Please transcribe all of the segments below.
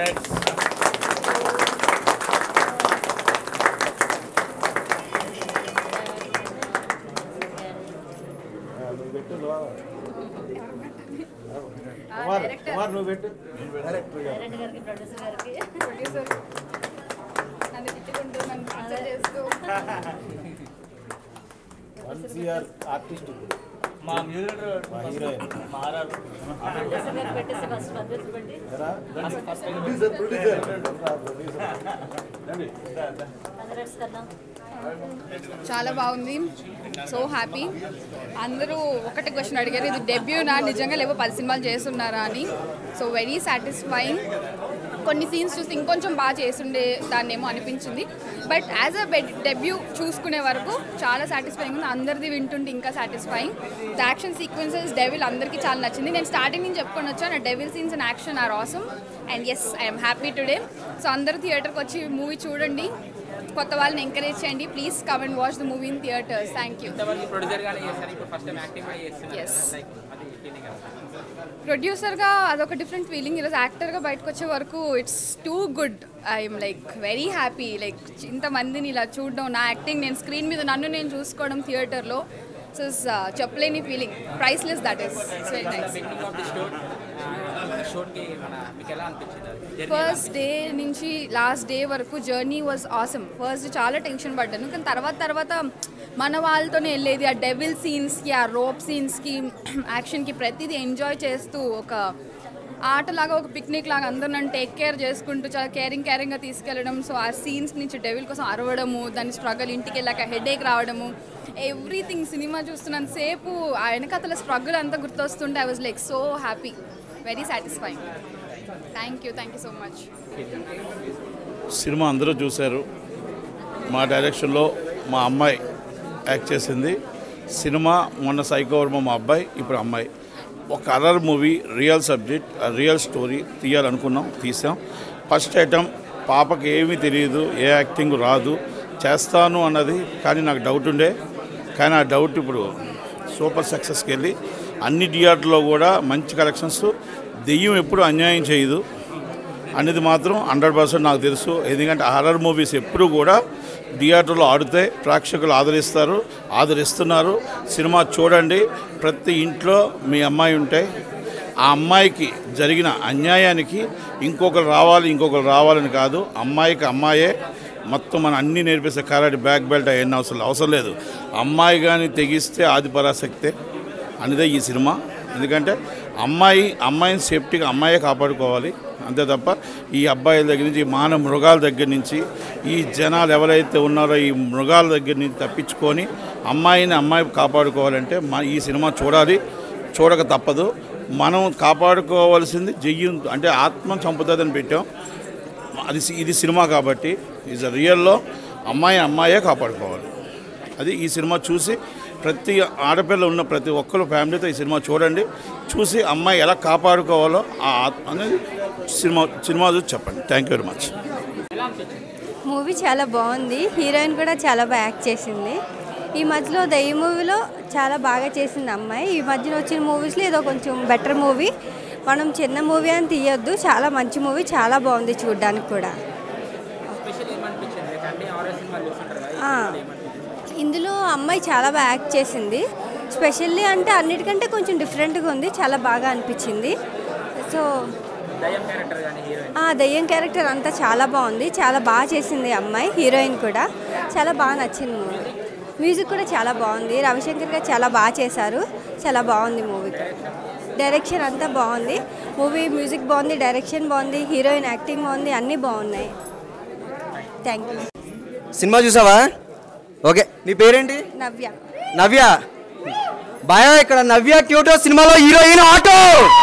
Congrats నువ్వు పెట్టు కుమార్ కుమార్ నువ్వు పెట్టు డైరెక్టర్ గారు డైరెక్టర్ గారికి ప్రొడ్యూసర్ గారికి ప్రొడ్యూసర్ నన్ను తిట్టుకుంటూ నన్ను టార్చర్ చేస్తూ వన్ సిఆర్ ఆర్టిస్ట్ ఇప్పుడు మా మ్యూజిక్ మా హీరోయిన్ మారారు ప్రొడ్యూసర్ గారికి పెట్టేసి ఫస్ట్ పద్ధతి పెట్టి ఎరా ప్రొడ్యూసర్ ప్రొడ్యూసర్ కంగ్రాట్స్ కన్నా చాలా బాగుంది సో హ్యాపీ అందరూ ఒకటి క్వశ్చన్ అడిగారు ఇది డెబ్యూనా నిజంగా లేవో పది సినిమాలు చేస్తున్నారా అని సో వెరీ సాటిస్ఫైయింగ్ కొన్ని సీన్స్ చూసి ఇంకొంచెం బాగా చేస్తుండే దాన్ని ఏమో అనిపించింది బట్ యాజ్ అ డెబ్యూ చూసుకునే వరకు చాలా సాటిస్ఫైయింగ్ ఉంది అందరిది వింటుంటే ఇంకా satisfying the action sequences devil అందరికీ చాలా నచ్చింది నేను స్టార్టింగ్ నుంచి చెప్పుకొని వచ్చాను నా devil scenes and action are awesome and yes I'm happy today so అందరూ థియేటర్కి వచ్చి మూవీ చూడండి కొత్త వాళ్ళని ఎంకరేజ్ చేయండి please come and watch the movie in theatres thank you ఇంతవరకు ప్రొడ్యూసర్ గానే చేస్తారు ఇప్పుడు ఫస్ట్ టైం యాక్టింగ్ కూడా చేస్తున్నారు Yes. లైక్ అది ఫీలింగ్ ప్రొడ్యూసర్గా అదొక డిఫరెంట్ ఫీలింగ్ ఈరోజు యాక్టర్గా బయటకు వచ్చే వరకు it's too good I'm like very happy like ఇంతమందిని ఇలా చూడడం నా యాక్టింగ్ నేను స్క్రీన్ మీద నన్ను నేను చూసుకోవడం థియేటర్లో సో చెప్పలేని feeling priceless that is it's very nice beginning of the shoot షోట్కి మన మీకు ఎలా అనిపించింది అది? Journey ఎలా ఫస్ట్ డే నుంచి లాస్ట్ డే వరకు జర్నీ వాజ్ ఆసమ్ ఫస్ట్ చాలా టెన్షన్ పడ్డాను కానీ తర్వాత తర్వాత మన వాళ్ళతోనే వెళ్ళేది ఆ డెవిల్ సీన్స్కి ఆ రోప్ సీన్స్కి యాక్షన్కి ప్రతిదీ ఎంజాయ్ చేస్తూ ఒక ఆటలాగా ఒక పిక్నిక్ లాగా అందరూ నన్ను టేక్ కేర్ చేసుకుంటూ చాలా కేరింగ్ కేరింగ్గా తీసుకెళ్ళడం సో ఆ సీన్స్ నుంచి డెవిల్ కోసం అరవడము దాని స్ట్రగుల్ ఇంటికి వెళ్ళాక హెడేక్ రావడము ఎవ్రీథింగ్ సినిమా చూస్తున్నంత సేపు ఆ వెనకతల స్ట్రగుల్ అంతా గుర్తొస్తుంటే I was like so happy very satisfying thank you thank you so much cinema అందరూ చూశారు మా డైరెక్షన్లో మా అమ్మాయి యాక్ట్ చేసింది సినిమా మొన్న సైకోవర్మ మా అబ్బాయి ఇప్పుడు అమ్మాయి ఒక horror movie real subject real story తీయాలనుకున్నాం తీసాం ఫస్ట్ ఐటమ్ పాపకి ఏమీ తెలియదు ఏ యాక్టింగ్ రాదు చేస్తాను అన్నది కానీ నాకు డౌట్ ఉండే కానీ ఆ డౌట్ ఇప్పుడు సూపర్ సక్సెస్కి వెళ్ళి అన్ని థియేటర్లో కూడా మంచి కలెక్షన్స్ దెయ్యం ఎప్పుడు అన్యాయం చేయదు అనేది మాత్రం హండ్రెడ్ పర్సెంట్ నాకు తెలుసు ఎందుకంటే హారర్ మూవీస్ ఎప్పుడు కూడా థియేటర్లో ఆడితే ప్రేక్షకులు ఆదరిస్తారు ఆదరిస్తున్నారు సినిమా చూడండి ప్రతి ఇంట్లో మీ అమ్మాయి ఉంటే ఆ అమ్మాయికి జరిగిన అన్యాయానికి ఇంకొకరు రావాలి ఇంకొకరు రావాలని కాదు అమ్మాయికి అమ్మాయే మొత్తం మనం అన్నీ నేర్పిస్తే కరాటి బ్యాక్ బెల్ట్ అవన్నీ అవసరం అవసరం లేదు అమ్మాయి కానీ తెగిస్తే ఆది పరాశక్తే అనేదే ఈ సినిమా ఎందుకంటే అమ్మాయి అమ్మాయిని సేఫ్టీగా అమ్మాయే కాపాడుకోవాలి అంతే తప్ప ఈ అబ్బాయిల దగ్గర నుంచి ఈ మానవ మృగాల దగ్గర నుంచి ఈ జనాలు ఎవరైతే ఉన్నారో ఈ మృగాల దగ్గర నుంచి తప్పించుకొని అమ్మాయిని అమ్మాయి కాపాడుకోవాలంటే మా ఈ సినిమా చూడాలి చూడక తప్పదు మనం కాపాడుకోవాల్సింది జయ్యం అంటే ఆత్మ చంపుతుందని పెట్టాం అది సి- ఇది సినిమా కాబట్టి ఈజ్ రియల్లో అమ్మాయి అమ్మాయే కాపాడుకోవాలి అది ఈ సినిమా చూసి ప్రతి ఆడపిల్ల ఉన్న ప్రతి ఒక్కరు ఫ్యామిలీతో ఈ సినిమా చూడండి చూసి అమ్మాయి ఎలా కాపాడుకోవాలో ఆ ఆత్మ అనేది సినిమా సినిమా చూసి చెప్పండి thank you very much movie చాలా బాగుంది హీరోయిన్ కూడా చాలా బాగా యాక్ట్ చేసింది ఈ మధ్యలో దయ్య మూవీలో చాలా బాగా చేసింది అమ్మాయి ఈ మధ్యన వచ్చిన మూవీస్లో ఏదో కొంచెం బెటర్ మూవీ మనం చిన్న మూవీ అని తీయొద్దు చాలా మంచి మూవీ చాలా బాగుంది చూడడానికి కూడా స్పెషల్ ఏమనిపించింది లైక్ అన్ని ఆర్ఎస్ సినిమాలు చూస్తుంటారు కదా, ఈ ఆ, సినిమాలో ఏమనిపించింది? ఇందులో అమ్మాయి చాలా బాగా యాక్ట్ చేసింది స్పెషల్లీ అంటే అన్నిటికంటే కొంచెం డిఫరెంట్గా ఉంది చాలా బాగా అనిపించింది సో దయ్యం క్యారెక్టర్ కానీ హీరోయిన్ ఆ దయ్యం క్యారెక్టర్ అంతా చాలా బాగుంది చాలా బాగా చేసింది అమ్మాయి హీరోయిన్ కూడా చాలా బాగా నచ్చింది మూవీ మ్యూజిక్ కూడా చాలా బాగుంది రవిశంకర్ గారు చాలా బాగా చేశారు చాలా బాగుంది మూవీ డైరెక్షన్ అంతా బాగుంది మూవీ మ్యూజిక్ బాగుంది డైరెక్షన్ బాగుంది హీరోయిన్ యాక్టింగ్ బాగుంది అన్నీ బాగున్నాయి థ్యాంక్ యూ సినిమా చూసావా ఓకే నీ పేరేంటి నవ్య నవ్య భయ ఇక్కడ నవ్య క్యూటో సినిమాలో హీరోయిన్ ఆటో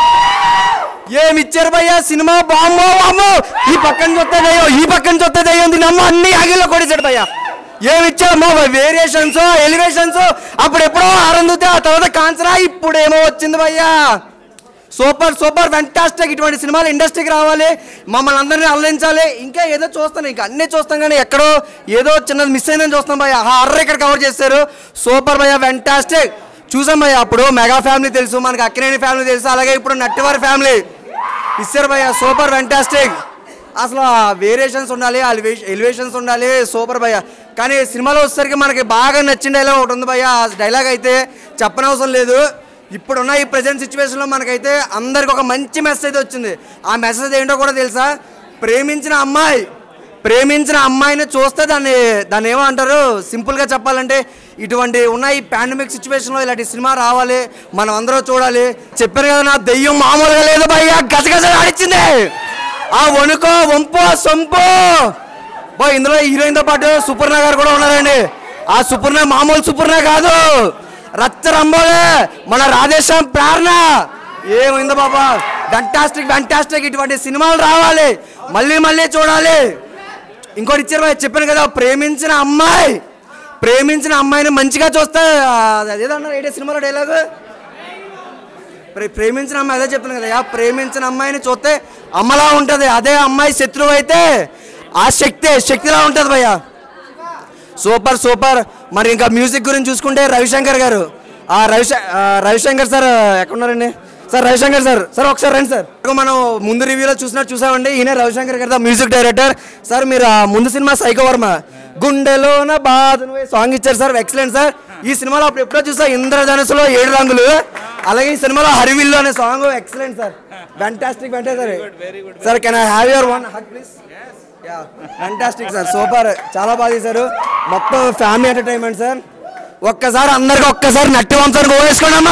ఏమి ఇచ్చారు భయ్యా సినిమా బామ్మో బామ్మో ఈ పక్కన చూస్తే దయ్యం ఈ పక్కన చూస్తే దయ్యం దీని అమ్మ అన్ని ఆగిల్లో కొడేశాడు భయ్యా ఏమి ఇచ్చారమ్మో వేరియేషన్స్ ఎలివేషన్స్ అప్పుడు ఎప్పుడో ఆరందుతే ఆ తర్వాత కాంచరా ఇప్పుడేమో వచ్చింది భయ్యా సూపర్ సూపర్ ఫెంటాస్టిక్ ఇటువంటి సినిమాలు ఇండస్ట్రీకి రావాలి మమ్మల్ని అందరినీ అల్లించాలి ఇంకా ఏదో చూస్తాను ఇంకా అన్నీ చూస్తాం కానీ ఎక్కడో ఏదో చిన్నది మిస్ అయిందని చూస్తాం భయ్య హర్ర ఇక్కడ కవర్ చేశారు సూపర్ భయ్య ఫెంటాస్టిక్ చూసాం భయ్య అప్పుడు మెగా ఫ్యామిలీ తెలుసు మనకి అక్కినేని ఫ్యామిలీ తెలుసు అలాగే ఇప్పుడు నట్టివారి ఫ్యామిలీ ఇస్తారు భయ్య సూపర్ ఫెంటాస్టిక్ అసలు వేరియేషన్స్ ఉండాలి ఎలివేషన్స్ ఉండాలి సూపర్ భయ్య కానీ సినిమాలో వచ్చేసరికి మనకి బాగా నచ్చిన డైలాగ్ ఒకటి ఉంది భయ్య ఆ డైలాగ్ అయితే చెప్పనవసరం లేదు ఇప్పుడున్న ఈ ప్రజెంట్ సిచ్యువేషన్లో మనకైతే అందరికి ఒక మంచి మెసేజ్ అయితే వచ్చింది ఆ మెసేజ్ ఏంటో కూడా తెలుసా ప్రేమించిన అమ్మాయి ప్రేమించిన అమ్మాయిని చూస్తే దాన్ని దాన్ని ఏమంటారు సింపుల్గా చెప్పాలంటే ఇటువంటి ఉన్న ఈ పాండమిక్ సిచ్యువేషన్లో ఇలాంటి సినిమా రావాలి మనం అందరూ చూడాలి చెప్పారు కదా నా దెయ్యం మామూలుగా లేదు భయ్య గజగజ ఆడిచ్చింది ఆ వణుకో వంపు సొంపు బో ఇందులో హీరోయిన్తో పాటు సుపర్ణ గారు కూడా ఉన్నారండి ఆ సుపర్ణ మామూలు సుపర్ణ కాదు రచ్చ రంబోలే మన రాధేశ్యాం ప్రేరణ ఏమైందో బాబా ఫ్యాంటాస్టిక్ ఫ్యాంటాస్టిక్ ఇటువంటి సినిమాలు రావాలి మళ్ళీ మళ్ళీ చూడాలి ఇంకోటి ఇచ్చారు భయ్య, చెప్పాను కదా ప్రేమించిన అమ్మాయి ప్రేమించిన అమ్మాయిని మంచిగా చూస్తే ఆ, అదేదన్నారు ఏంటి సినిమాలో డైలాగు ప్రే- ప్రేమించిన అమ్మాయి అదే చెప్తాను కదా ప్రేమించిన అమ్మాయిని చూస్తే అమ్మలా ఉంటుంది అదే అమ్మాయి శత్రువు అయితే ఆ శక్తి శక్తిలా ఉంటుంది భయ్య సూపర్ సూపర్ మరి ఇంకా మ్యూజిక్ గురించి చూసుకుంటే రవిశంకర్ గారు ఆ రవిశ ఆ, రవిశంకర్ సార్ ఎక్కడున్నారండి సార్ రవిశంకర్ సార్ సార్ ఒకసారి రండి సార్ ఇదిగో మనం ముందు రివ్యూలో చూసినట్టు చూసామండి ఈయన రవిశంకర్ గారు మ్యూజిక్ డైరెక్టర్ సార్ మీరు ఆ ముందు సినిమా సైకో వర్మ గుండెలోన బాధను సాంగ్ ఇచ్చారు సార్ ఎక్సలెంట్ సార్ ఈ సినిమాలో అప్పుడు ఎప్పుడో చూసా ఇంద్రధనుసులో ఏడు రంగులు అలాగే ఈ సినిమాలో హరివిల్లు అనే song excellent sir fantastic fantastic sir can I have your one hug please fantastic sir super చాలా బాగా తీశారు మొత్తం ఫ్యామిలీ ఎంటర్టైన్మెంట్ సార్ ఒక్కసారి అందరికి ఒక్కసారి నట్టి వంశానికి ఓవేసుకోండి అమ్మా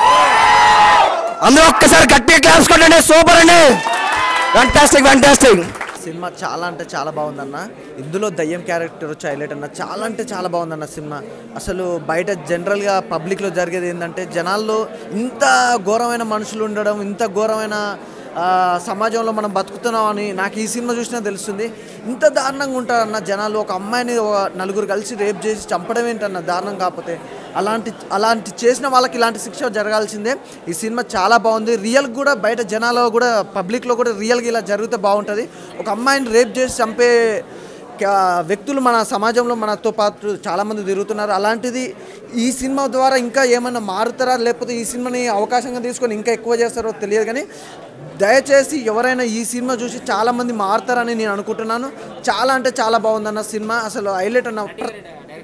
అందరూ ఒక్కసారి గట్టిగా క్లాప్స్ కొట్టండి సూపర్ అండి ఫ్యాంటాస్టిక్ ఫ్యాంటాస్టిక్ సినిమా చాలా అంటే చాలా బాగుందన్న ఇందులో దయ్యం క్యారెక్టర్ వచ్చి హైలైట్ అన్న చాలా అంటే చాలా బాగుందన్న సినిమా అసలు బయట జనరల్గా పబ్లిక్లో జరిగేది ఏంటంటే జనాల్లో ఇంత ఘోరమైన మనుషులు ఉండడం ఇంత ఘోరమైన ఆ, సమాజంలో మనం బతుకుతున్నాం అని నాకు ఈ సినిమా చూసినా తెలుస్తుంది ఇంత దారుణంగా ఉంటారన్న జనాలు ఒక అమ్మాయిని ఒక నలుగురు కలిసి రేప్ చేసి చంపడం ఏంటన్న దారుణం కాకపోతే అలాంటి అలాంటి చేసిన వాళ్ళకి ఇలాంటి శిక్ష జరగాల్సిందే ఈ సినిమా చాలా బాగుంది రియల్ కూడా బయట జనాల్లో కూడా పబ్లిక్లో కూడా రియల్గా ఇలా జరిగితే బాగుంటుంది ఒక అమ్మాయిని రేప్ చేసి చంపే క- వ్యక్తులు మన సమాజంలో మనతో పాటు చాలామంది తిరుగుతున్నారు అలాంటిది ఈ సినిమా ద్వారా ఇంకా ఏమైనా మారుతారా లేకపోతే ఈ సినిమాని అవకాశంగా తీసుకొని ఇంకా ఎక్కువ చేస్తారో తెలియదు కానీ దయచేసి ఎవరైనా ఈ సినిమా చూసి చాలామంది మారుతారని నేను అనుకుంటున్నాను చాలా అంటే చాలా బాగుందన్న సినిమా అసలు హైలైట్ అన్న ప్ర-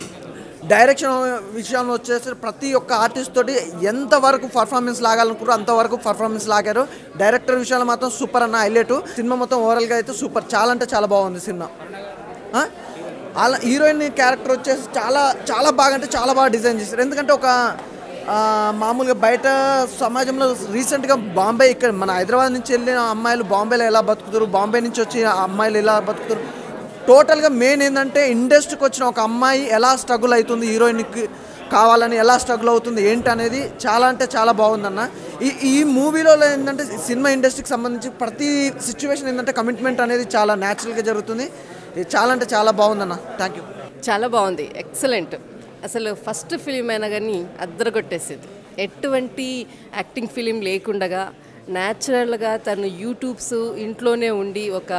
డైరెక్షన్ విషయంలో వచ్చేసి ప్రతి ఒక్క ఆర్టిస్ట్ తోటి ఎంతవరకు పర్ఫార్మెన్స్ లాగాలనుకున్నారో అంతవరకు పర్ఫార్మెన్స్ లాగారు డైరెక్టర్ విషయంలో మాత్రం సూపర్ అన్న హైలైట్ సినిమా మొత్తం ఓవరాల్గా అయితే సూపర్ చాలా అంటే చాలా బాగుంది సినిమా ఆ? అలా హీరోయిన్ క్యారెక్టర్ వచ్చేసి చాలా చాలా బాగా అంటే చాలా బాగా డిజైన్ చేశారు ఎందుకంటే ఒక ఆ, మామూలుగా బయట సమాజంలో రీసెంట్గా బాంబే ఇక్కడ మన హైదరాబాద్ నుంచి వెళ్ళిన అమ్మాయిలు బాంబేలో ఎలా బతుకుతారు బాంబే నుంచి వచ్చి అమ్మాయిలు ఎలా బతుకుతారు టోటల్గా మెయిన్ ఏంటంటే ఇండస్ట్రీకి వచ్చిన ఒక అమ్మాయి ఎలా స్ట్రగుల్ అవుతుంది హీరోయిన్కి కావాలని ఎలా స్ట్రగుల్ అవుతుంది ఏంటి అనేది చాలా అంటే చాలా బాగుందన్న ఈ ఈ మూవీలో ఏంటంటే సినిమా ఇండస్ట్రీకి సంబంధించి ప్రతి సిచ్యువేషన్ ఏంటంటే కమిట్మెంట్ అనేది చాలా న్యాచురల్గా జరుగుతుంది ఇది చాలా అంటే చాలా బాగుందన్న థ్యాంక్ యూ చాలా బాగుంది ఎక్సలెంట్ అసలు ఫస్ట్ ఫిలిం అయినా కానీ అద్దరగొట్టేసేది ఎటువంటి యాక్టింగ్ ఫిలిం లేకుండగా న్యాచురల్గా తను యూట్యూబ్స్ ఇంట్లోనే ఉండి ఒక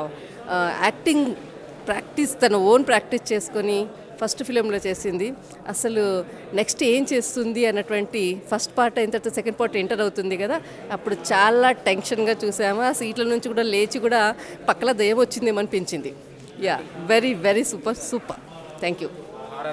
ఆ, యాక్టింగ్ ప్రాక్టీస్ తన ఓన్ ప్రాక్టీస్ చేసుకొని ఫస్ట్ ఫిలింలో చేసింది అసలు నెక్స్ట్ ఏం చేస్తుంది అన్నటువంటి ఫస్ట్ పార్ట్ అయిన తర్వాత సెకండ్ పార్ట్ ఎంటర్ అవుతుంది కదా అప్పుడు చాలా టెన్షన్గా చూసాము ఆ సీట్ల నుంచి కూడా లేచి కూడా పక్కల దయ్యం వచ్చిందేమో అనిపించింది yeah very very super super thank you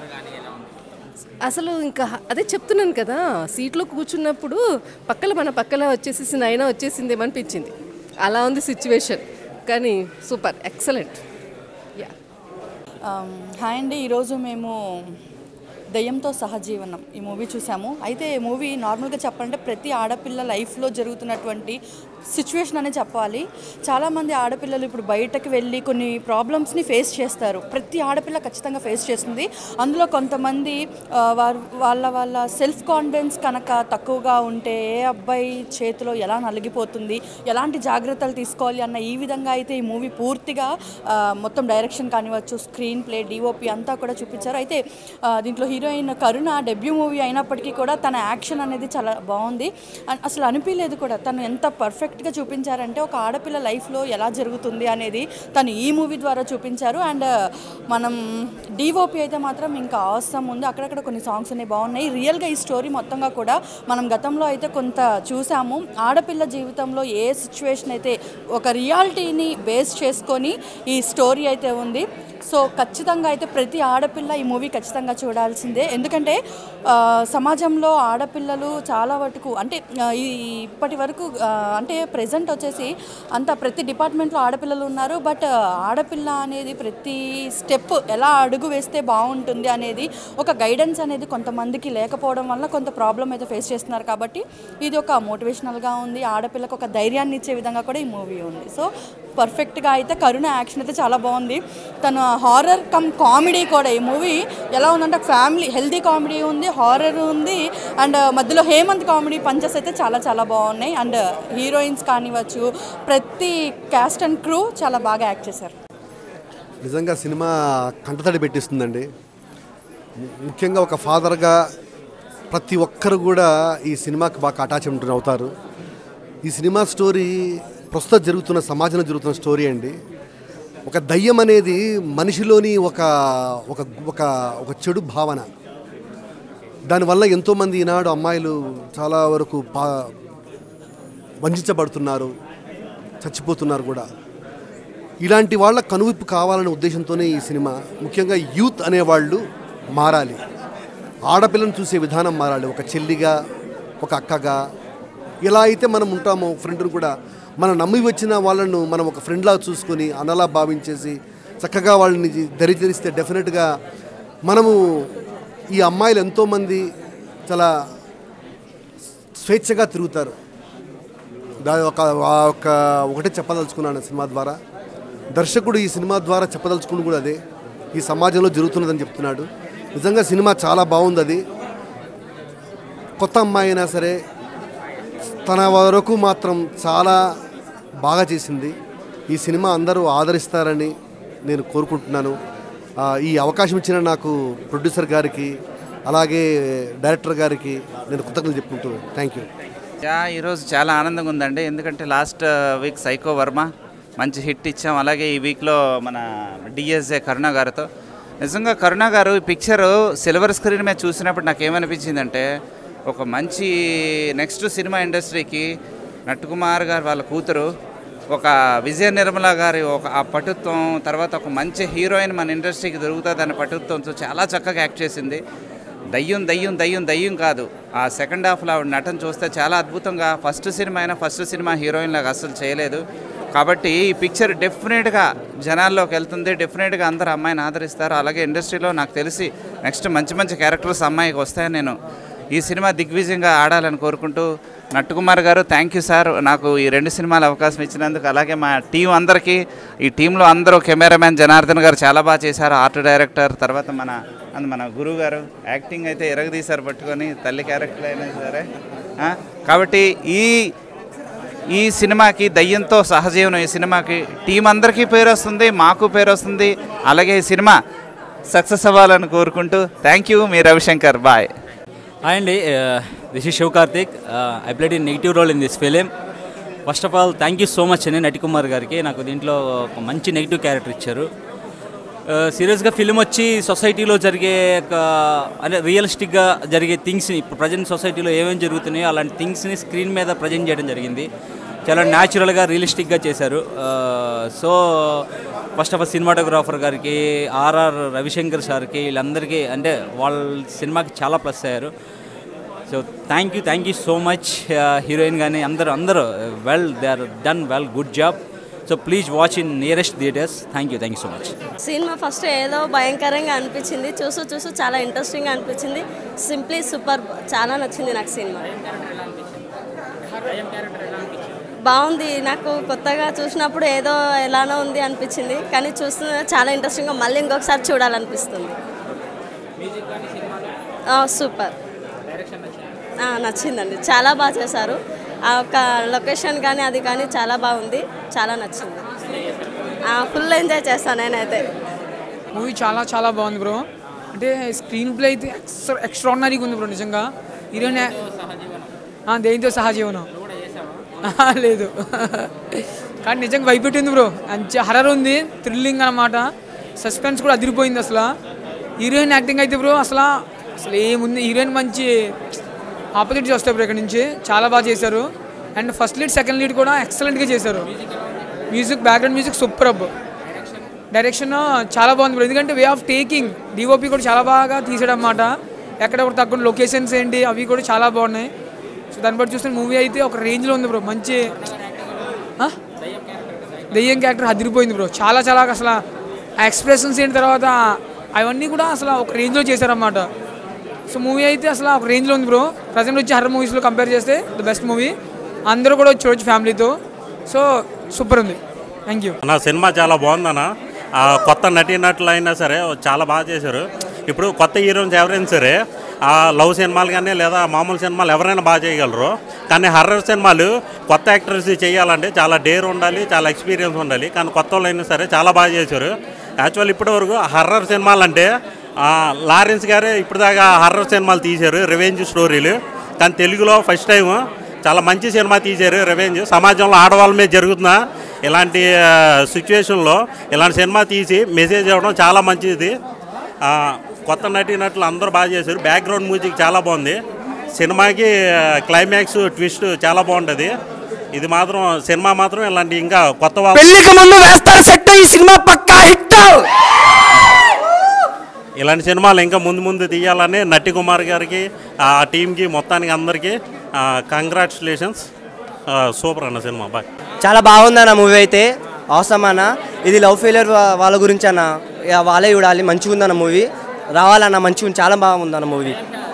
అసలు ఇంకా అదే చెప్తున్నాను కదా సీట్లో కూర్చున్నప్పుడు పక్కల మన పక్కల వచ్చేసేసి నైనా వచ్చేసిందేమో అనిపించింది అలా ఉంది సిచ్యువేషన్ కానీ super excellent yeah um, hi అండి ఈరోజు మేము దయ్యంతో సహజీవనం ఈ మూవీ చూసాము అయితే ఈ మూవీ నార్మల్గా చెప్పాలంటే ప్రతి ఆడపిల్ల లైఫ్లో జరుగుతున్నటువంటి సిచ్యువేషన్ అనే చెప్పాలి చాలామంది ఆడపిల్లలు ఇప్పుడు బయటకు వెళ్ళి కొన్ని ప్రాబ్లమ్స్ని ఫేస్ చేస్తారు ప్రతి ఆడపిల్ల ఖచ్చితంగా ఫేస్ చేస్తుంది అందులో కొంతమంది ఆ, వారు వాళ్ళ వాళ్ళ సెల్ఫ్ కాన్ఫిడెన్స్ కనుక తక్కువగా ఉంటే ఏ అబ్బాయి చేతిలో ఎలా నలిగిపోతుంది ఎలాంటి జాగ్రత్తలు తీసుకోవాలి అన్న ఈ విధంగా అయితే ఈ మూవీ పూర్తిగా ఆ, మొత్తం డైరెక్షన్ కానివ్వచ్చు స్క్రీన్ ప్లే డిఓపి అంతా కూడా చూపించారు అయితే ఆ, దీంట్లో హీరోయిన్ కరుణ డెబ్యూ మూవీ అయినప్పటికీ కూడా తన యాక్షన్ అనేది చాలా బాగుంది అన్- అసలు అనిపించలేదు కూడా తను ఎంత పర్ఫెక్ట్ పర్ఫెక్ట్గా చూపించారంటే ఒక ఆడపిల్ల లైఫ్లో ఎలా జరుగుతుంది అనేది తను ఈ మూవీ ద్వారా చూపించారు అండ్ మనం డిఓపి అయితే మాత్రం ఇంకా అవసరం ఉంది అక్కడక్కడ కొన్ని సాంగ్స్ అనేవి బాగున్నాయి రియల్గా ఈ స్టోరీ మొత్తంగా కూడా మనం గతంలో అయితే కొంత చూసాము ఆడపిల్ల జీవితంలో ఏ సిచ్యువేషన్ అయితే ఒక రియాలిటీని బేస్ చేసుకొని ఈ స్టోరీ అయితే ఉంది సో ఖచ్చితంగా అయితే ప్రతి ఆడపిల్ల ఈ మూవీ ఖచ్చితంగా చూడాల్సిందే ఎందుకంటే ఆ, సమాజంలో ఆడపిల్లలు చాలా వరకు అంటే ఆ, ఈ ఇప్పటి వరకు ఆ, అంటే ప్రజెంట్ వచ్చేసి అంత ప్రతి డిపార్ట్మెంట్లో ఆడపిల్లలు ఉన్నారు బట్ ఆడపిల్ల అనేది ప్రతి స్టెప్ ఎలా అడుగు వేస్తే బాగుంటుంది అనేది ఒక గైడెన్స్ అనేది కొంతమందికి లేకపోవడం వల్ల కొంత ప్రాబ్లం అయితే ఫేస్ చేస్తున్నారు కాబట్టి ఇది ఒక మోటివేషనల్గా ఉంది ఆడపిల్లకు ఒక ధైర్యాన్ని ఇచ్చే విధంగా కూడా ఈ మూవీ ఉంది సో పర్ఫెక్ట్గా అయితే కరుణ యాక్షన్ అయితే చాలా బాగుంది తను హారర్ కమ్ కామెడీ కూడా ఈ మూవీ ఎలా ఉందంటే ఫ్యామిలీ హెల్దీ కామెడీ ఉంది హారర్ ఉంది అండ్ మధ్యలో హేమంత్ కామెడీ పంచెస్ అయితే చాలా చాలా బాగున్నాయి అండ్ హీరోయిన్స్ కానివ్వచ్చు ప్రతి క్యాస్ట్ అండ్ క్రూ చాలా బాగా యాక్ట్ చేశారు నిజంగా సినిమా కంటతడి పెట్టిస్తుందండి ము- ముఖ్యంగా ఒక ఫాదర్గా ప్రతి ఒక్కరు కూడా ఈ సినిమాకి బాగా అటాచ్మెంట్ అవుతారు ఈ సినిమా స్టోరీ ప్రస్తుతం జరుగుతున్న సమాజంలో జరుగుతున్న స్టోరీ అండి ఒక దయ్యం అనేది మనిషిలోని ఒక ఒక ఒక ఒక చెడు భావన దానివల్ల ఎంతోమంది ఈనాడు అమ్మాయిలు చాలా వరకు పా వంచబడుతున్నారు చచ్చిపోతున్నారు కూడా ఇలాంటి వాళ్ళ కనువిప్పు కావాలనే ఉద్దేశంతోనే ఈ సినిమా ముఖ్యంగా యూత్ అనేవాళ్ళు మారాలి ఆడపిల్లను చూసే విధానం మారాలి ఒక చెల్లిగా ఒక అక్కగా ఎలా అయితే మనం ఉంటామో ఫ్రెండ్ను కూడా మనం నమ్మి వచ్చిన వాళ్ళను మనం ఒక ఫ్రెండ్లా చూసుకొని అనలా భావించేసి చక్కగా వాళ్ళని దరిచరిస్తే డెఫినెట్గా మనము ఈ అమ్మాయిలు ఎంతోమంది చాలా స్వేచ్ఛగా తిరుగుతారు దాని ఒక ఆ ఒక ఒకటే చెప్పదలుచుకున్నాను సినిమా ద్వారా దర్శకుడు ఈ సినిమా ద్వారా చెప్పదలుచుకుని కూడా అదే ఈ సమాజంలో జరుగుతున్నదని చెప్తున్నాడు నిజంగా సినిమా చాలా బాగుంది అది కొత్త అమ్మాయి అయినా సరే తన వరకు మాత్రం చాలా బాగా చేసింది ఈ సినిమా అందరూ ఆదరిస్తారని నేను కోరుకుంటున్నాను ఆ, ఈ అవకాశం ఇచ్చిన నాకు ప్రొడ్యూసర్ గారికి అలాగే డైరెక్టర్ గారికి నేను కృతజ్ఞతలు చెప్పుకుంటూ థ్యాంక్ యూ యా ఈరోజు చాలా ఆనందంగా ఉందండి ఎందుకంటే లాస్ట్ వీక్ సైకో వర్మ మంచి హిట్ ఇచ్చాం అలాగే ఈ వీక్లో మన డిఎస్ఏ కరుణ గారితో నిజంగా కరుణ గారు ఈ పిక్చర్ సిల్వర్ స్క్రీన్ మీద చూసినప్పుడు నాకు ఏమనిపించిందంటే ఒక మంచి నెక్స్ట్ సినిమా ఇండస్ట్రీకి నట్టుకుమార్ గారు వాళ్ళ కూతురు ఒక విజయ నిర్మల గారి ఒక ఆ పటుత్వం తర్వాత ఒక మంచి హీరోయిన్ మన ఇండస్ట్రీకి దొరుకుతుంది అనే పటుత్వంతో చాలా చక్కగా యాక్ట్ చేసింది దయ్యం దయ్యం దయ్యం దయ్యం కాదు ఆ సెకండ్ హాఫ్లో ఆవిడ నటన చూస్తే చాలా అద్భుతంగా ఫస్ట్ సినిమా అయినా ఫస్ట్ సినిమా హీరోయిన్ లాగా అస్సలు చేయలేదు కాబట్టి ఈ పిక్చర్ డెఫినెట్గా జనాల్లోకి వెళ్తుంది డెఫినెట్గా అందరు అమ్మాయిని ఆదరిస్తారు అలాగే ఇండస్ట్రీలో నాకు తెలిసి నెక్స్ట్ మంచి మంచి క్యారెక్టర్స్ అమ్మాయికి వస్తాయని నేను ఈ సినిమా దిగ్విజయంగా ఆడాలని కోరుకుంటూ నట్టుకుమార్ గారు థ్యాంక్ యూ సార్ నాకు ఈ రెండు సినిమాలు అవకాశం ఇచ్చినందుకు అలాగే మా టీం అందరికీ ఈ టీంలో అందరూ కెమెరామ్యాన్ జనార్దన్ గారు చాలా బాగా చేశారు ఆర్ట్ డైరెక్టర్ తర్వాత మన అందు మన గురువు గారు యాక్టింగ్ అయితే ఎరగదీశారు పట్టుకొని తల్లి క్యారెక్టర్ అయినా సరే ఆ, కాబట్టి ఈ ఈ సినిమాకి దయ్యంతో సహజీవనం ఈ సినిమాకి టీం అందరికీ పేరు వస్తుంది మాకు పేరు వస్తుంది అలాగే ఈ సినిమా సక్సెస్ అవ్వాలని కోరుకుంటూ థ్యాంక్ యూ మీ రవిశంకర్ బాయ్ హాయ్ అండి this is Shiv Karthik I played in negative role in this film first of all thank you so much అండి నటికుమార్ గారికి నాకు దీంట్లో ఒక మంచి నెగిటివ్ క్యారెక్టర్ ఇచ్చారు సీరియస్గా ఫిలిం వచ్చి సొసైటీలో జరిగే ఒక అంటే రియలిస్టిక్గా జరిగే థింగ్స్ని ఇప్పుడు ప్రజెంట్ సొసైటీలో ఏమేమి జరుగుతున్నాయో అలాంటి థింగ్స్ని స్క్రీన్ మీద ప్రజెంట్ చేయడం జరిగింది చాలా న్యాచురల్గా రియలిస్టిక్గా చేశారు so first of all cinematographer గారికి ఆర్ఆర్ రవిశంకర్ సార్కి వీళ్ళందరికీ అంటే వాళ్ళ సినిమాకి చాలా ప్లస్ అయ్యారు so thank you thank you so much heroine కానీ అందరూ అందరూ well they are done well good job so please watch in nearest theatres thank you thank you so much cinema first ఏదో భయంకరంగా అనిపించింది చూస్తూ చూస్తూ చాలా ఇంట్రెస్టింగ్గా అనిపించింది సింప్లీ సూపర్ చాలా నచ్చింది నాకు సినిమా బాగుంది నాకు కొత్తగా చూసినప్పుడు ఏదో ఎలానో ఉంది అనిపించింది కానీ చూస్తున్న చాలా ఇంట్రెస్టింగ్గా మళ్ళీ ఇంకొకసారి చూడాలనిపిస్తుంది ఆ, సూపర్ ఆ, నచ్చిందండి చాలా బాగా చేశారు ఆ ఒక లొకేషన్ కానీ అది కానీ చాలా బాగుంది చాలా నచ్చింది ఆ, ఫుల్ ఎంజాయ్ చేస్తాను నేనైతే మూవీ చాలా చాలా బాగుంది బ్రో అంటే స్క్రీన్ ప్లే అయితే ఎక్స్ట్రా ఎక్స్ట్రాడినరీగా ఉంది బ్రో నిజంగా హీరోయిన్ దేనితో సహజీవనం లేదు కానీ నిజంగా భయపెట్టింది బ్రో మంచి హర్రర్ ఉంది థ్రిల్లింగ్ అనమాట సస్పెన్స్ కూడా అదిరిపోయింది అసలు హీరోయిన్ యాక్టింగ్ అయితే బ్రో అసలు అసలు ఏముంది హీరోయిన్ మంచి ఆపర్చునిటీస్ వస్తాయి బ్రో ఇక్కడ నుంచి చాలా బాగా చేశారు and first lead second lead కూడా ఎక్సలెంట్గా చేశారు మ్యూజిక్ బ్యాక్గ్రౌండ్ మ్యూజిక్ సూపర్ అబ్బు డైరెక్షన్ చాలా బాగుంది బ్రో ఎందుకంటే వే ఆఫ్ టేకింగ్ డిఓపి కూడా చాలా బాగా తీసాడు అనమాట ఎక్కడ కూడా తక్కువ లొకేషన్స్ ఏంటి అవి కూడా చాలా బాగున్నాయి సో దాన్ని బట్టి చూస్తే మూవీ అయితే ఒక రేంజ్లో ఉంది బ్రో మంచి ఆ? దెయ్యం క్యారెక్టర్ అదిరిపోయింది బ్రో చాలా చాలా అసలు ఆ ఎక్స్ప్రెషన్స్ ఏంటి తర్వాత అవన్నీ కూడా అసలు ఒక రేంజ్లో చేశారన్నమాట సో మూవీ అయితే అసలు ఒక రేంజ్లో ఉంది బ్రో ప్రజెంట్ వచ్చి హర్రర్ మూవీస్లో కంపేర్ చేస్తే ద బెస్ట్ మూవీ అందరూ కూడా వచ్చి చూడొచ్చు ఫ్యామిలీతో సో సూపర్ ఉంది థ్యాంక్ యూ నా సినిమా చాలా బాగుందన్న ఆ, కొత్త నటీనటులు అయినా సరే చాలా బాగా చేశారు ఇప్పుడు కొత్త హీరోయిన్స్ ఎవరైనా సరే ఆ లవ్ సినిమాలు కానీ లేదా మామూలు సినిమాలు ఎవరైనా బాగా చేయగలరు కానీ హర్రర్ సినిమాలు కొత్త యాక్టర్స్ చేయాలంటే చాలా డేర్ ఉండాలి చాలా ఎక్స్పీరియన్స్ ఉండాలి కానీ కొత్త వాళ్ళు అయినా సరే చాలా బాగా చేశారు యాక్చువల్ ఇప్పటివరకు హర్రర్ సినిమాలు అంటే ఆ, లారెన్స్ గారే ఇప్పటిదాకా హర్రర్ సినిమాలు తీశారు రివెంజ్ స్టోరీలు కానీ తెలుగులో ఫస్ట్ టైం చాలా మంచి సినిమా తీశారు రివెంజ్ సమాజంలో ఆడవాళ్ళ మీద జరుగుతున్న ఇలాంటి సిచ్యువేషన్లో ఇలాంటి సినిమా తీసి మెసేజ్ ఇవ్వడం చాలా మంచిది ఆ, కొత్త నటీనటులు అందరూ బాగా చేశారు బ్యాక్గ్రౌండ్ మ్యూజిక్ చాలా బాగుంది సినిమాకి క్లైమాక్స్ ట్విస్ట్ చాలా బాగుంటుంది ఇది మాత్రం సినిమా మాత్రం ఇలాంటి ఇంకా కొత్త వాళ్ళు పెళ్లికి ముందు వేస్తారు సెట్ ఈ సినిమా పక్కా హిట్ ఇలాంటి సినిమాలు ఇంకా ముందు ముందు తీయాలని నట్టి కుమార్ గారికి ఆ టీంకి మొత్తానికి అందరికీ కంగ్రాచులేషన్స్ సూపర్ అన్న సినిమా బాయ్ చాలా బాగుంది అన్న మూవీ అయితే అవసరం అన్న ఇది లవ్ ఫెయిలియర్ వాళ్ళ గురించి అన్న ఇక వాళ్ళే చూడాలి మంచిగా ఉందన్న మూవీ రావాలన్న మంచిగా ఉంది చాలా బాగుంది అన్న మూవీ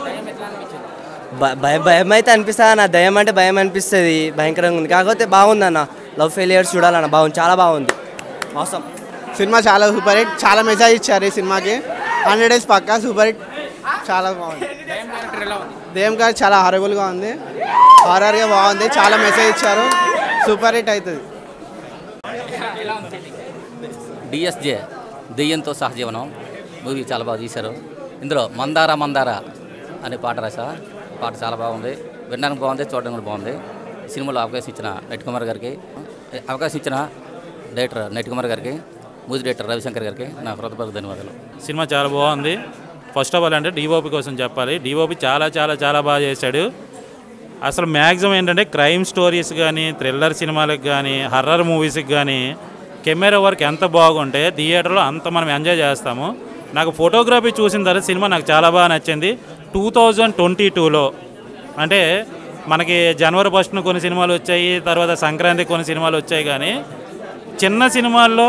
భయం భయం అయితే అనిపిస్తుంది అన్న దయం అంటే భయం అనిపిస్తుంది భయంకరంగా ఉంది కాకపోతే బాగుంది అన్న లవ్ ఫెయిలియర్స్ చూడాలన్న బాగుంది చాలా బాగుంది అవసరం సినిమా చాలా సూపర్ హిట్ చాలా మెసేజ్ ఇచ్చారు ఈ సినిమాకి హండ్రెడ్ డేస్ పక్కా సూపర్ హిట్ చాలా బాగుంది దేమ్ గారు చాలా హారబుల్గా ఉంది హారర్గా బాగుంది చాలా మెసేజ్ ఇచ్చారు సూపర్ హిట్ అవుతుంది డిఎస్జే దెయ్యంతో సహజీవనం మూవీ చాలా బాగా తీశారు ఇందులో మందార మందార అనే పాట రాసా పాట చాలా బాగుంది వినడానికి బాగుంది చూడడానికి కూడా బాగుంది ఈ సినిమాలో అవకాశం ఇచ్చిన నటి కుమార్ గారికి అవకాశం ఇచ్చిన డైరెక్టర్ నటి కుమార్ గారికి మ్యూజిక్ డైరెక్టర్ రవిశంకర్ గారికి నా హృదయపూర్వక ధన్యవాదాలు సినిమా చాలా బాగుంది ఫస్ట్ ఆఫ్ ఆల్ అంటే డిఓపి కోసం చెప్పాలి డిఓపి చాలా చాలా చాలా బాగా చేశాడు అసలు మ్యాక్సిమం ఏంటంటే క్రైమ్ స్టోరీస్ కానీ థ్రిల్లర్ సినిమాలకు కానీ హర్రర్ మూవీస్కి కానీ కెమెరా వర్క్ ఎంత బాగుంటే థియేటర్లో అంత మనం ఎంజాయ్ చేస్తాము నాకు ఫోటోగ్రఫీ చూసిన తర్వాత సినిమా నాకు చాలా బాగా నచ్చింది టూ థౌజండ్ ట్వంటీ టూలో అంటే మనకి జనవరి ఫస్ట్న కొన్ని సినిమాలు వచ్చాయి తర్వాత సంక్రాంతి కొన్ని సినిమాలు వచ్చాయి కానీ చిన్న సినిమాల్లో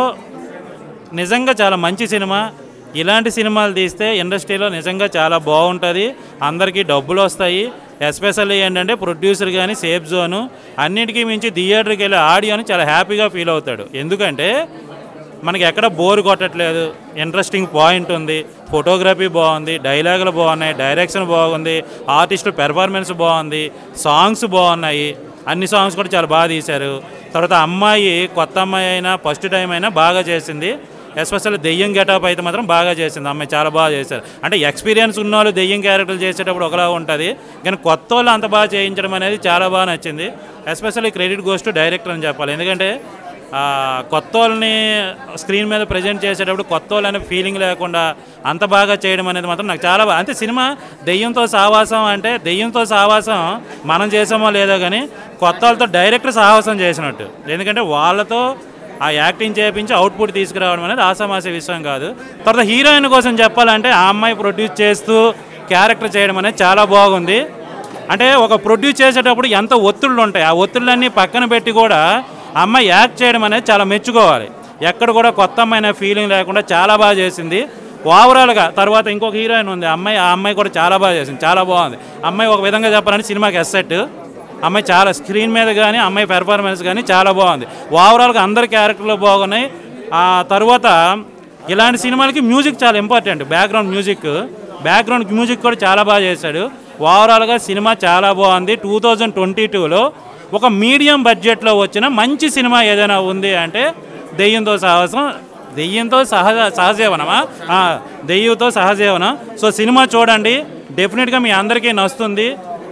నిజంగా చాలా మంచి సినిమా ఇలాంటి సినిమాలు తీస్తే ఇండస్ట్రీలో నిజంగా చాలా బాగుంటుంది అందరికీ డబ్బులు వస్తాయి ఎస్పెషల్లీ ఏంటంటే ప్రొడ్యూసర్ కానీ సేఫ్ జోను అన్నిటికీ మించి థియేటర్కి వెళ్ళే ఆడియోని చాలా హ్యాపీగా ఫీల్ అవుతాడు ఎందుకంటే మనకి ఎక్కడ బోర్ కొట్టట్లేదు ఇంట్రెస్టింగ్ పాయింట్ ఉంది ఫోటోగ్రఫీ బాగుంది డైలాగులు బాగున్నాయి డైరెక్షన్ బాగుంది ఆర్టిస్ట్ పెర్ఫార్మెన్స్ బాగుంది సాంగ్స్ బాగున్నాయి అన్ని సాంగ్స్ కూడా చాలా బాగా తీశారు తర్వాత అమ్మాయి కొత్త అమ్మాయి అయినా ఫస్ట్ టైం అయినా బాగా చేసింది ఎస్పెషల్లీ దెయ్యం గెటప్ అయితే మాత్రం బాగా చేసింది అమ్మాయి చాలా బాగా చేశారు అంటే ఎక్స్పీరియన్స్ ఉన్న వాళ్ళు దెయ్యం క్యారెక్టర్లు చేసేటప్పుడు ఒకలా ఉంటుంది కానీ కొత్త వాళ్ళు అంత బాగా చేయించడం అనేది చాలా బాగా నచ్చింది especially credit goes to director అని చెప్పాలి ఎందుకంటే ఆ, కొత్త వాళ్ళని స్క్రీన్ మీద ప్రజెంట్ చేసేటప్పుడు కొత్త వాళ్ళు అనే ఫీలింగ్ లేకుండా అంత బాగా చేయడం అనేది మాత్రం నాకు చాలా బాగా అంటే సినిమా దెయ్యంతో సావాసం అంటే దెయ్యంతో సావాసం మనం చేసామో లేదో కానీ కొత్త వాళ్ళతో డైరెక్టర్ సాహసం చేసినట్టు ఎందుకంటే వాళ్ళతో ఆ యాక్టింగ్ చేయించి అవుట్పుట్ తీసుకురావడం అనేది ఆసామాస విషయం కాదు తర్వాత హీరోయిన్ కోసం చెప్పాలంటే ఆ అమ్మాయి ప్రొడ్యూస్ చేస్తూ క్యారెక్టర్ చేయడం అనేది చాలా బాగుంది అంటే ఒక ప్రొడ్యూస్ చేసేటప్పుడు ఎంత ఒత్తిళ్ళు ఉంటాయి ఆ ఒత్తిళ్ళన్నీ పక్కన పెట్టి కూడా ఆ అమ్మాయి యాక్ట్ చేయడం అనేది చాలా మెచ్చుకోవాలి ఎక్కడ కూడా కొత్త అమ్మాయిన ఫీలింగ్ లేకుండా చాలా బాగా చేసింది ఓవరాల్గా తర్వాత ఇంకొక హీరోయిన్ ఉంది ఆ అమ్మాయి ఆ అమ్మాయి కూడా చాలా బాగా చేసింది చాలా బాగుంది అమ్మాయి ఒక విధంగా చెప్పాలంటే సినిమాకి ఎస్సెట్ అమ్మాయి చాలా స్క్రీన్ మీద కానీ అమ్మాయి పెర్ఫార్మెన్స్ కానీ చాలా బాగుంది ఓవరాల్గా అందరి క్యారెక్టర్లు బాగున్నాయి ఆ తర్వాత ఇలాంటి సినిమాలకి మ్యూజిక్ చాలా important background music background music కూడా చాలా బాగా చేశాడు ఓవరాల్గా సినిమా చాలా బాగుంది టూ థౌజండ్ ట్వంటీ టూలో ఒక మీడియం బడ్జెట్లో వచ్చిన మంచి సినిమా ఏదైనా ఉంది అంటే దెయ్యంతో సాహసం దెయ్యంతో సహజ సహజీవనమా ఆ, దెయ్యంతో సహజీవనం సో సినిమా చూడండి డెఫినెట్గా మీ అందరికీ నచ్చుతుంది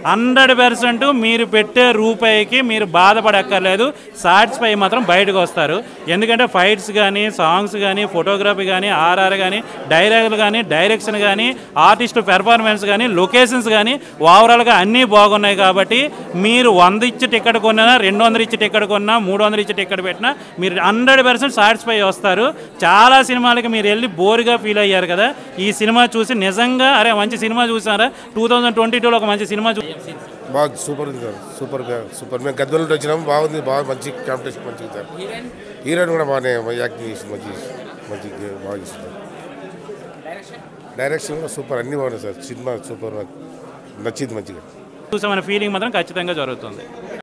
హండ్రెడ్ పర్సెంట్ మీరు పెట్టే రూపాయికి మీరు బాధపడక్కర్లేదు సాటిస్ఫై మాత్రం బయటకు వస్తారు ఎందుకంటే ఫైట్స్ కానీ సాంగ్స్ కానీ ఫోటోగ్రఫీ కానీ ఆర్ఆర్ కానీ డైలాగులు కానీ డైరెక్షన్ కానీ ఆర్టిస్ట్ పెర్ఫార్మెన్స్ కానీ లొకేషన్స్ కానీ ఓవరాల్గా అన్నీ బాగున్నాయి కాబట్టి మీరు వంద ఇచ్చి టికెట్ కొన్నా రెండు వందలు ఇచ్చి టికెట్ కొన్నా మూడు వందలు ఇచ్చి టికెట్ పెట్టినా మీరు హండ్రెడ్ పర్సెంట్ సాటిస్ఫై వస్తారు చాలా సినిమాలకి మీరు వెళ్ళి బోర్గా ఫీల్ అయ్యారు కదా ఈ సినిమా చూసి నిజంగా అరే మంచి సినిమా చూసారా టూ థౌజండ్ ట్వంటీ టూలో ఒక మంచి సినిమా చూ బాగుంది సూపర్ ఉంది సార్ సూపర్ సూపర్ మేము గద్వాల నుండి వచ్చినాము బాగుంది బాగా మంచి కాంపిటీషన్ మంచిగా సార్ హీరోయిన్ కూడా బాగానే యాక్టింగ్ చేసి మంచి మంచి బాగా చేసింది డైరెక్షన్ కూడా సూపర్ అన్నీ బాగున్నాయి సార్ సినిమా సూపర్ నాకు నచ్చింది మంచిగా చూసామనే ఫీలింగ్ మాత్రం ఖచ్చితంగా జరుగుతుంది